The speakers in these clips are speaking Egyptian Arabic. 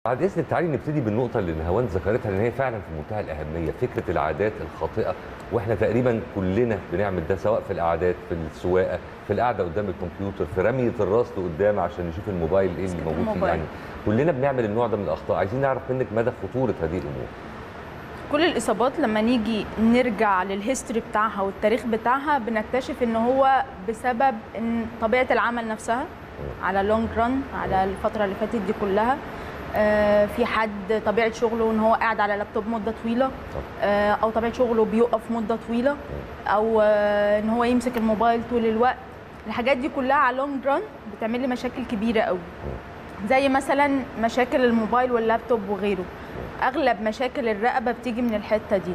بعد اذنك تعالي نبتدي بالنقطه اللي نهاوند ذكرتها لان هي فعلا في منتهى الاهميه فكره العادات الخاطئه واحنا تقريبا كلنا بنعمل ده سواء في القعدات في السواقه في القعده قدام الكمبيوتر في رميه الراس لقدام عشان نشوف الموبايل ايه اللي موجود فيه الموبايل. يعني كلنا بنعمل النوع ده من الاخطاء عايزين نعرف منك مدى خطوره هذه الامور كل الاصابات لما نيجي نرجع للهيستوري بتاعها والتاريخ بتاعها بنكتشف ان هو بسبب ان طبيعه العمل نفسها على لونج ران على الفتره اللي فاتت دي كلها آه، في حد طبيعه شغله ان هو قاعد على لابتوب مده طويله آه، او طبيعه شغله بيقف مده طويله او آه، ان هو يمسك الموبايل طول الوقت الحاجات دي كلها على لونج ران بتعمل لي مشاكل كبيره قوي زي مثلا مشاكل الموبايل واللابتوب وغيره اغلب مشاكل الرقبه بتيجي من الحته دي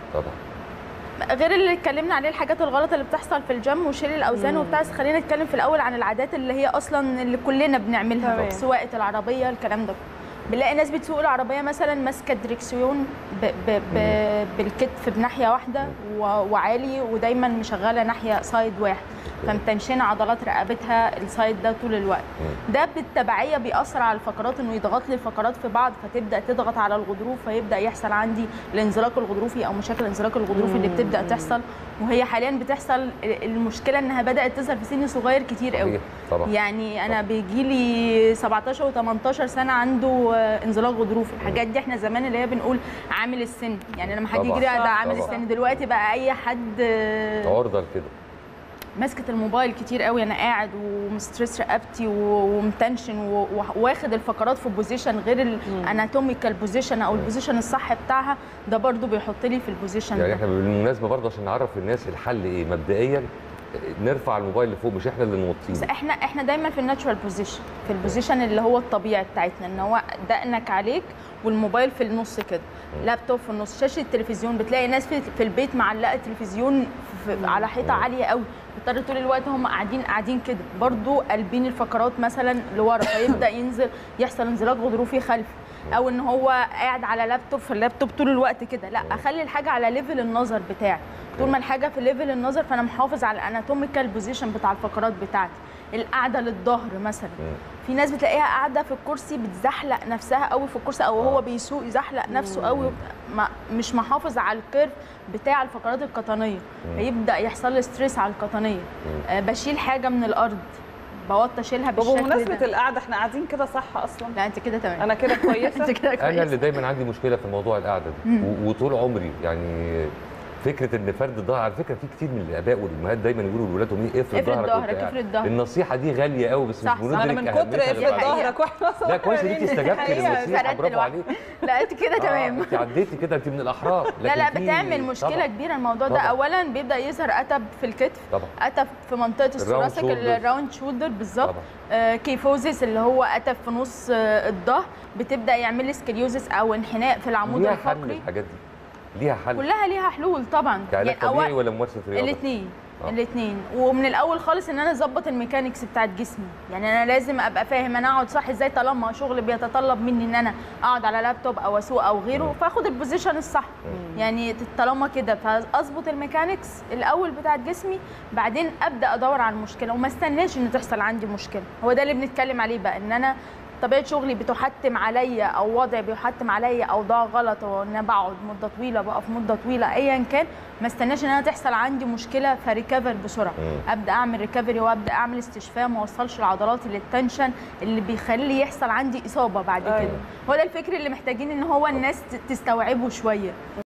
طبعا غير اللي اتكلمنا عليه الحاجات الغلط اللي بتحصل في الجيم وشيل الاوزان وبتاع بس خلينا نتكلم في الاول عن العادات اللي هي اصلا اللي كلنا بنعملها تمام. سواقه العربيه الكلام ده بنلاقي ناس بتسوق العربيه مثلا ماسكه الدركسيون ب ب ب بالكتف بناحيه واحده و- وعالي ودايما مشغله ناحيه سايد واحد فمتنشنه عضلات رقبتها السايد ده طول الوقت ده بالتبعيه بيأثر على الفقرات انه يضغط لي الفقرات في بعض فتبدا تضغط على الغضروف فيبدا يحصل عندي الانزلاق الغضروفي او مشاكل الانزلاق الغضروفي اللي بتبدا تحصل وهي حاليا بتحصل المشكله انها بدات تظهر في سن صغير كتير قوي صحيح، طبعا يعني انا بيجي لي 17 و18 سنه عنده آه، انزلاق غضروفي الحاجات دي احنا زمان اللي هي بنقول عامل السن يعني لما حد طبعا. يجي لي ده عامل طبعا. السن دلوقتي بقى اي حد آه، عرضه لكده ماسكه الموبايل كتير قوي انا قاعد ومستريس رقبتي و- ومتنشن و- واخد الفقرات في بوزيشن غير الاناتوميكال بوزيشن او البوزيشن الصح بتاعها ده برضو بيحط لي في البوزيشن يعني ده احنا بالمناسبه برضه عشان نعرف الناس الحل ايه مبدئيا نرفع الموبايل لفوق مش احنا اللي بس نوطيه احنا احنا دايما في الناتشورال بوزيشن في البوزيشن اللي هو الطبيعي بتاعتنا ان هو دقنك عليك والموبايل في النص كده لابتوب في النص شاشه التلفزيون بتلاقي ناس في, في البيت معلقه تلفزيون في على حيطه عاليه قوي بيضطر طول الوقت هم قاعدين قاعدين كده برضو قلبين الفقرات مثلا لورا فيبدا ينزل يحصل انزلاق غضروفي خلفي او ان هو قاعد على لابتوب في اللابتوب طول الوقت كده لا اخلي الحاجه على ليفل النظر بتاعي طول ما الحاجه في ليفل النظر فانا محافظ على الاناتوميكال بوزيشن بتاع الفقرات بتاعتي القعده للظهر مثلا في ناس بتلاقيها قاعده في الكرسي بتزحلق نفسها قوي في الكرسي او هو بيسوق يزحلق نفسه قوي ما مش محافظ على الكيرف بتاع الفقرات القطنيه فيبدا يحصل لي ستريس على القطنيه آه بشيل حاجه من الارض بوطي اشيلها طب بالشكل بمناسبه ده القعده احنا قاعدين كده صح اصلا لا انت كده تمام انا كده كويسه انت كده انا اللي كويس دايما عندي مشكله في موضوع القعده دي و- وطول عمري يعني فكره ان فرد الظهر على فكره في كتير من الاباء والامهات دايما يقولوا لاولادهم ايه افرد افرد ظهرك ظهرك، وأنت قاعد. افرد ظهرك. النصيحه دي غاليه قوي بس صح، مش صح. بندرك انا من كتر أهميتها افرد غير بعد. ظهرك واحنا لا كويس ان انت استجبتي حقيقة. للنصيحه فرقت برافو لوحدي. عليك لا انت كده تمام انت عديتي كده انت من الاحرار لا لكن لا في- بتعمل مشكله طبعاً. كبيره الموضوع ده طبعاً. اولا بيبدا يظهر اتب في الكتف طبعا اتب في منطقه الثوراسيك shoulder. الراوند شولدر بالظبط طبعاً. آه كيفوزيس اللي هو اتب في نص آه الظهر بتبدا يعمل لي سكليوزس او انحناء في العمود ليها حل الفقري الحاجات دي ليها حل كلها ليها حلول طبعا كعلاج أول- طبيعي ولا ممارسه رياضه الاثنين آه. الاثنين ومن الاول خالص ان انا اظبط الميكانيكس بتاعت جسمي يعني انا لازم ابقى فاهم انا اقعد صح ازاي طالما شغل بيتطلب مني ان انا اقعد على لابتوب او اسوق او غيره فاخد البوزيشن الصح يعني طالما كده فاظبط الميكانيكس الاول بتاعت جسمي بعدين ابدا ادور على المشكله وما استناش ان تحصل عندي مشكله هو ده اللي بنتكلم عليه بقى ان انا طبيعه شغلي بتحتم عليا او وضع بيحتم عليا اوضاع غلط وان انا بقعد مده طويله بقف مده طويله ايا كان ما استناش ان انا تحصل عندي مشكله فريكفر بسرعه مم. ابدا اعمل ريكفري وابدا اعمل استشفاء ما اوصلش العضلات للتنشن اللي بيخلي يحصل عندي اصابه بعد أيوة. كده هو ده الفكر اللي محتاجين ان هو الناس ت- تستوعبه شويه